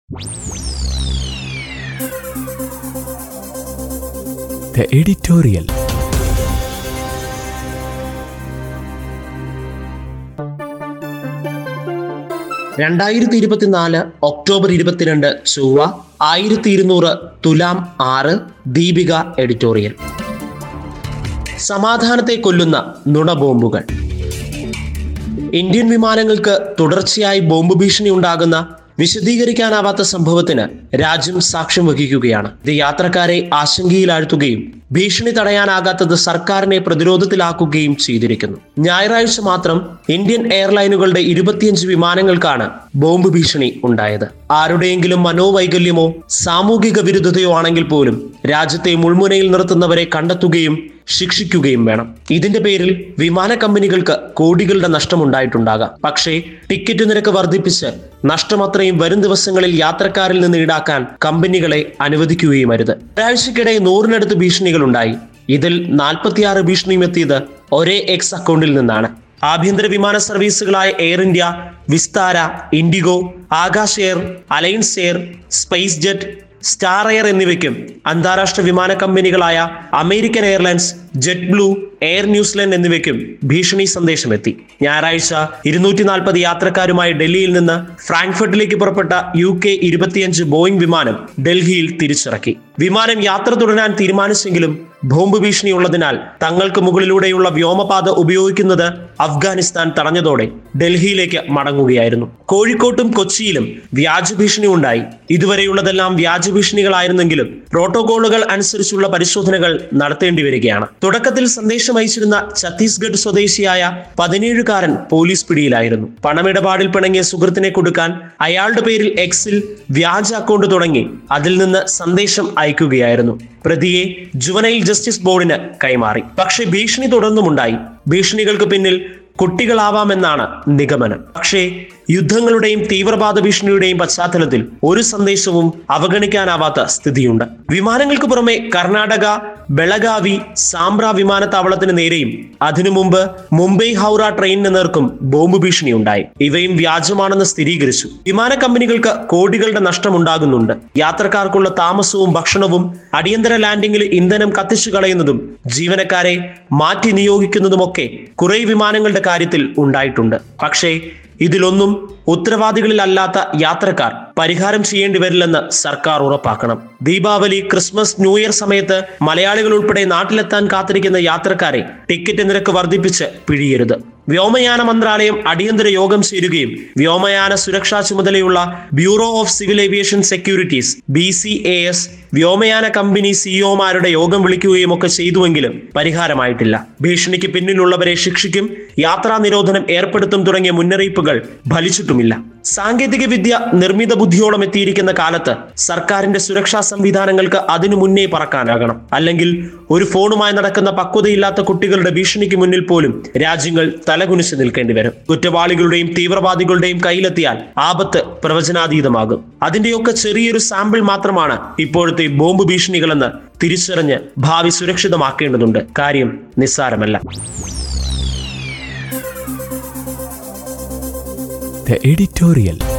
The editorial. രണ്ടായിരത്തി ഇരുപത്തിനാല് October ഇരുപത്തിരണ്ട് ചൊവ്വ ആയിരത്തി ഇരുന്നൂറ് തുലാം ആറ് ദീപിക എഡിറ്റോറിയൽ സമാധാനത്തെ കൊല്ലുന്ന നുണബോംബുകൾ ഇന്ത്യൻ വിമാനങ്ങൾക്ക് തുടർച്ചയായി ബോംബ് ഭീഷണി ഉണ്ടാകുന്ന വിശദീകരിക്കാനാവാത്ത സംഭവത്തിന് രാജ്യം സാക്ഷ്യം വഹിക്കുകയാണ് ഇത് യാത്രക്കാരെ ആശങ്കയിലാഴ്ത്തുകയും ഭീഷണി തടയാനാകാത്തത് സർക്കാരിനെ പ്രതിരോധത്തിലാക്കുകയും ചെയ്തിരിക്കുന്നു ഞായറാഴ്ച മാത്രം ഇന്ത്യൻ എയർലൈനുകളുടെ ഇരുപത്തിയഞ്ച് വിമാനങ്ങൾക്കാണ് ബോംബ് ഭീഷണി ഉണ്ടായത് ആരുടെയെങ്കിലും മനോവൈകല്യമോ സാമൂഹിക വിരുദ്ധതയോ ആണെങ്കിൽ പോലും രാജ്യത്തെ മുൾമുനയിൽ നിർത്തുന്നവരെ കണ്ടെത്തുകയും ശിക്ഷിക്കുകയും വേണം ഇതിന്റെ പേരിൽ വിമാന കമ്പനികൾക്ക് കോടികളുടെ നഷ്ടമുണ്ടായിട്ടുണ്ടാകാം പക്ഷേ ടിക്കറ്റ് നിരക്ക് വർദ്ധിപ്പിച്ച് നഷ്ടമത്രയും വരും ദിവസങ്ങളിൽ യാത്രക്കാരിൽ നിന്ന് ഈടാക്കാൻ കമ്പനികളെ അനുവദിക്കുകയും അരുത് ഒരാഴ്ചക്കിടെ നൂറിനടുത്ത് ഭീഷണികൾ ഉണ്ടായി ഇതിൽ നാൽപ്പത്തിയാറ് ഭീഷണിയും എത്തിയത് ഒരേ എക്സ് അക്കൗണ്ടിൽ നിന്നാണ് ആഭ്യന്തര വിമാന സർവീസുകളായ Air India Vistara IndiGo Akasa Air Alliance Air SpiceJet Star Air എന്നിവയ്ക്കും അന്താരാഷ്ട്ര വിമാന കമ്പനികളായ American Airlines JetBlue Air New Zealand എന്നിവയ്ക്കും ഭീഷണി സന്ദേശമെത്തി ഞായറാഴ്ച ഇരുന്നൂറ്റി നാൽപ്പത് യാത്രക്കാരുമായി ഡൽഹിയിൽ നിന്ന് ഫ്രാങ്ക്ഫർട്ടിലേക്ക് പുറപ്പെട്ട യു കെ ഇരുപത്തിയഞ്ച് ബോയിംഗ് വിമാനം ഡൽഹിയിൽ തിരിച്ചിറക്കി വിമാനം യാത്ര തുടരാൻ തീരുമാനിച്ചെങ്കിലും ബോംബ് ഭീഷണി ഉള്ളതിനാൽ തങ്ങൾക്ക് മുകളിലൂടെയുള്ള വ്യോമപാത ഉപയോഗിക്കുന്നത് അഫ്ഗാനിസ്ഥാൻ തടഞ്ഞതോടെ ഡൽഹിയിലേക്ക് മടങ്ങുകയായിരുന്നു കോഴിക്കോട്ടും കൊച്ചിയിലും വ്യാജ ഭീഷണി ഉണ്ടായി ഇതുവരെയുള്ളതെല്ലാം വ്യാജ ഭീഷണികളായിരുന്നെങ്കിലും പ്രോട്ടോകോളുകൾ അനുസരിച്ചുള്ള പരിശോധനകൾ നടത്തേണ്ടി വരികയാണ് തുടക്കത്തിൽ സന്ദേശം അയച്ചിരുന്ന ഛത്തീസ്ഗഡ് സ്വദേശിയായ പതിനേഴുകാരൻ പോലീസ് പിടിയിലായിരുന്നു പണമിടപാടിൽ പിണങ്ങിയ സുഹൃത്തിനെ കൊടുക്കാൻ അയാളുടെ പേരിൽ എക്സിൽ വ്യാജ അക്കൗണ്ട് തുടങ്ങി അതിൽ നിന്ന് സന്ദേശം അയക്കുകയായിരുന്നു പ്രതിയെ ജുവനൈൽ ജസ്റ്റിസ് ബോർഡിന് കൈമാറി പക്ഷേ ഭീഷണി തുടർന്നുമുണ്ടായി ഭീഷണികൾക്ക് പിന്നിൽ കുട്ടികളാവാമെന്നാണ് നിഗമനം പക്ഷേ യുദ്ധങ്ങളുടെയും തീവ്രവാദ ഭീഷണിയുടെയും പശ്ചാത്തലത്തിൽ ഒരു സന്ദേശവും അവഗണിക്കാനാവാത്ത സ്ഥിതിയുണ്ട് വിമാനങ്ങൾക്ക് പുറമെ കർണാടക ബെളഗാവി സാംബ്ര വിമാനത്താവളത്തിന് നേരെയും അതിനു മുമ്പ് മുംബൈ ഹൗറ ട്രെയിനിന് നേർക്കും ബോംബ് ഭീഷണി ഉണ്ടായി ഇവയും വ്യാജമാണെന്ന് സ്ഥിരീകരിച്ചു വിമാന കമ്പനികൾക്ക് കോടികളുടെ നഷ്ടമുണ്ടാകുന്നുണ്ട് യാത്രക്കാർക്കുള്ള താമസവും ഭക്ഷണവും അടിയന്തര ലാൻഡിംഗിൽ ഇന്ധനം കത്തിച്ചു കളയുന്നതും ജീവനക്കാരെ മാറ്റി നിയോഗിക്കുന്നതുമൊക്കെ കുറെ വിമാനങ്ങളുടെ കാര്യത്തിൽ ഉണ്ടായിട്ടുണ്ട് പക്ഷേ ഇതിലൊന്നും ഉത്തരവാദികളിലല്ലാത്ത യാത്രക്കാർ പരിഹാരം ചെയ്യേണ്ടി വരില്ലെന്ന് സർക്കാർ ഉറപ്പാക്കണം ദീപാവലി ക്രിസ്മസ് ന്യൂ ഇയർ സമയത്ത് മലയാളികൾ ഉൾപ്പെടെ നാട്ടിലെത്താൻ കാത്തിരിക്കുന്ന യാത്രക്കാരെ ടിക്കറ്റ് നിരക്ക് വർദ്ധിപ്പിച്ച് പിഴിയരുത് വ്യോമയാന മന്ത്രാലയം അടിയന്തര യോഗം ചേരുകയും വ്യോമയാന സുരക്ഷാ ചുമതലയുള്ള bureau of civil aviation securities B C A S വ്യോമയാന കമ്പനി സിഇഒമാരുടെ യോഗം വിളിക്കുകയും ഒക്കെ ചെയ്തുവെങ്കിലും പരിഹാരമായിട്ടില്ല ഭീഷണിക്ക് പിന്നിലുള്ളവരെ ശിക്ഷിക്കും യാത്രാ നിരോധനം ഏർപ്പെടുത്തും തുടങ്ങിയ മുന്നറിയിപ്പുകൾ ഫലിച്ചിട്ടുമില്ല സാങ്കേതിക വിദ്യ നിർമ്മിത ബുദ്ധിയോളം എത്തിയിരിക്കുന്ന കാലത്ത് സർക്കാരിന്റെ സുരക്ഷാ സംവിധാനങ്ങൾക്ക് അതിനു മുന്നേ പറക്കാനാകണം അല്ലെങ്കിൽ ഒരു ഫോണുമായി നടക്കുന്ന പക്വതയില്ലാത്ത കുട്ടികളുടെ ഭീഷണിക്ക് മുന്നിൽ പോലും രാജ്യങ്ങൾ തലകുനിച്ച് നിൽക്കേണ്ടി വരും കുറ്റവാളികളുടെയും തീവ്രവാദികളുടെയും കയ്യിലെത്തിയാൽ ആപത്ത് പ്രവചനാതീതമാകും അതിന്റെയൊക്കെ ചെറിയൊരു സാമ്പിൾ മാത്രമാണ് ഇപ്പോഴത്തെ ബോംബ് ഭീഷണികളെന്ന് തിരിച്ചറിഞ്ഞ് ഭാവി സുരക്ഷിതമാക്കേണ്ടതുണ്ട് കാര്യം നിസ്സാരമല്ല The editorial.